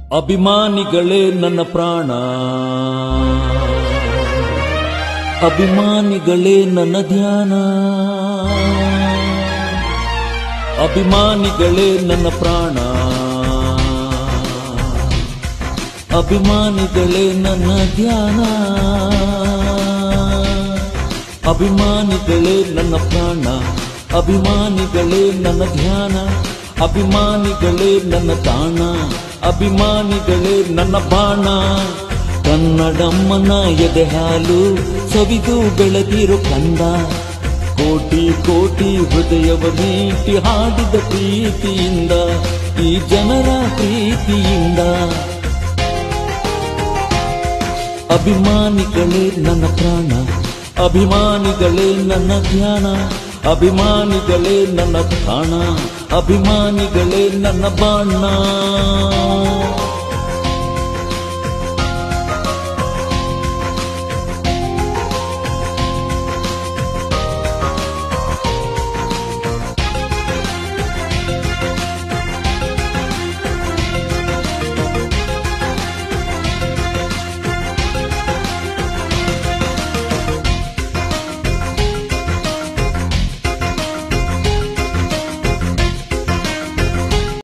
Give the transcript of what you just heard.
ಅಭಿಮಾನಿಗಳೇ ನನ್ನ ಪ್ರಾಣ ಅಭಿಮಾನಿಗಳೇ ನನ್ನ ಧ್ಯಾನ ಅಭಿಮಾನಿಗಳೇ ನನ್ನ ಪ್ರಾಣ ಅಭಿಮಾನಿಗಳೇ ನನ್ನ ಧ್ಯಾನ ಅಭಿಮಾನಿಗಳೇ ನನ್ನ ಪ್ರಾಣ ಅಭಿಮಾನಿಗಳೇ ನನ್ನ ಧ್ಯಾನ ಅಭಿಮಾನಿಗಳೇ ನನ್ನ ತಾಣ ಅಭಿಮಾನಿಗಳೇ ನನ್ನ ಬಾಣ ಕನ್ನಡಮ್ಮನ ಎದೆ ಹಾಲು ಸವಿದು ಬೆಳೆದಿರೋ ಕಂದ ಕೋಟಿ ಕೋಟಿ ಹೃದಯವ ನೀಟಿ ಹಾಡಿದ ಪ್ರೀತಿಯಿಂದ ಈ ಜನರ ಪ್ರೀತಿಯಿಂದ ಅಭಿಮಾನಿಗಳೇ ನನ್ನ ಪ್ರಾಣ ಅಭಿಮಾನಿಗಳೇ ನನ್ನ ಧ್ಯಾನ ಅಭಿಮಾನಿಗಳೇ ನನ್ನ ತಾಣ ಅಭಿಮಾನಿಗಳೇ ನನ್ನ ಬಾಣ